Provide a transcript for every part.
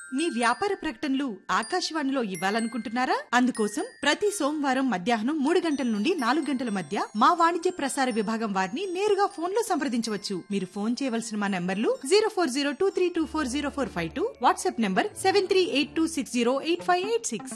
మీ వ్యాపార ప్రకటనలు ఆకాశవాణిలో ఇవ్వాలనుకుంటున్నారా అందుకోసం ప్రతి సోమవారం మధ్యాహ్నం మూడు గంటల నుండి నాలుగు గంటల మధ్య మా వాణిజ్య ప్రసార విభాగం వారిని నేరుగా ఫోన్ లో సంప్రదించవచ్చు మీరు ఫోన్ చేయవలసిన మా నంబర్లు zero four zero two three two four zero four five two WhatsApp number seven three eight two six zero eight five eight six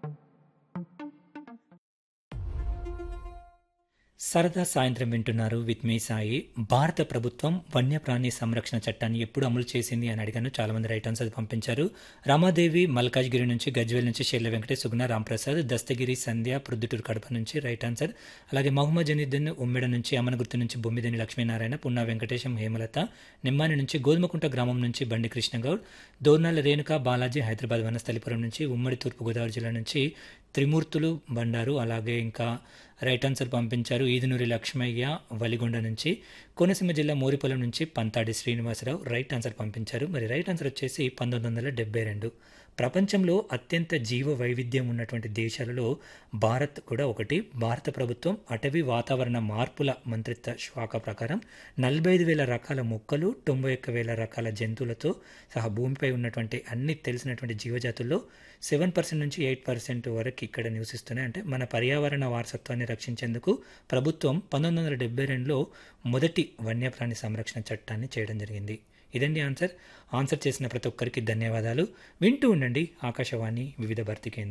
సరదా సాయంత్రం వింటున్నారు విత్ మీ సాయి భారత ప్రభుత్వం వన్యప్రాణి సంరక్షణ చట్టాన్ని ఎప్పుడు అమలు చేసింది అని అడిగాను చాలా మంది రైట్ ఆన్సర్ పంపించారు రామాదేవి మల్కాజ్గిరి నుంచి గజ్వేల్ నుంచి షెల్ల వెంకటేష్ సుగుణ రాంప్రసాద్ దస్తగిరి సంధ్య ప్రొద్దుటూరు కడప నుంచి రైట్ ఆన్సర్ అలాగే మహమ్మద్ జనీద్దీన్ ఉమ్మెడ నుంచి అమనగుర్తు నుంచి బొమ్మిదేని లక్ష్మీనారాయణ పున్నా వెంకటేశం హేమలత నిమ్మాని నుంచి గోధుమకుంట గ్రామం నుంచి బండి కృష్ణగౌడ్ దోర్నాల రేణుక బాలాజీ హైదరాబాద్ వనస్థలిపురం నుంచి ఉమ్మడి తూర్పుగోదావరి జిల్లా నుంచి త్రిమూర్తులు బండారు అలాగే ఇంకా రైట్ ఆన్సర్ పంపించారు ఈదునూరి లక్ష్మయ్య వలిగొండ నుంచి కోనసీమ జిల్లా మోరిపొలం నుంచి పంతాడి శ్రీనివాసరావు రైట్ ఆన్సర్ పంపించారు మరి రైట్ ఆన్సర్ వచ్చేసి పంతొమ్మిది వందల డెబ్బై రెండు ప్రపంచంలో అత్యంత జీవ వైవిధ్యం ఉన్నటువంటి దేశాలలో భారత్ కూడా ఒకటి భారత ప్రభుత్వం అటవీ వాతావరణ మార్పుల మంత్రిత్వ శాఖ ప్రకారం నలభై ఐదు వేల రకాల మొక్కలు తొంభై ఒక్క వేల రకాల జంతువులతో సహా భూమిపై ఉన్నటువంటి అన్ని తెలిసినటువంటి జీవజాతుల్లో సెవెన్ పర్సెంట్ నుంచి ఎయిట్ పర్సెంట్ వరకు ఇక్కడ నివసిస్తున్నాయి అంటే మన పర్యావరణ వారసత్వాన్ని రక్షించేందుకు ప్రభుత్వం పంతొమ్మిది వందల డెబ్బై రెండులో మొదటి వన్యప్రాణి సంరక్షణ చట్టాన్ని చేయడం జరిగింది ఇదండి ఆన్సర్ ఆన్సర్ చేసిన ప్రతి ఒక్కరికి ధన్యవాదాలు వింటూ ఉండండి ఆకాశవాణి వివిధ భర్తీ కేంద్రం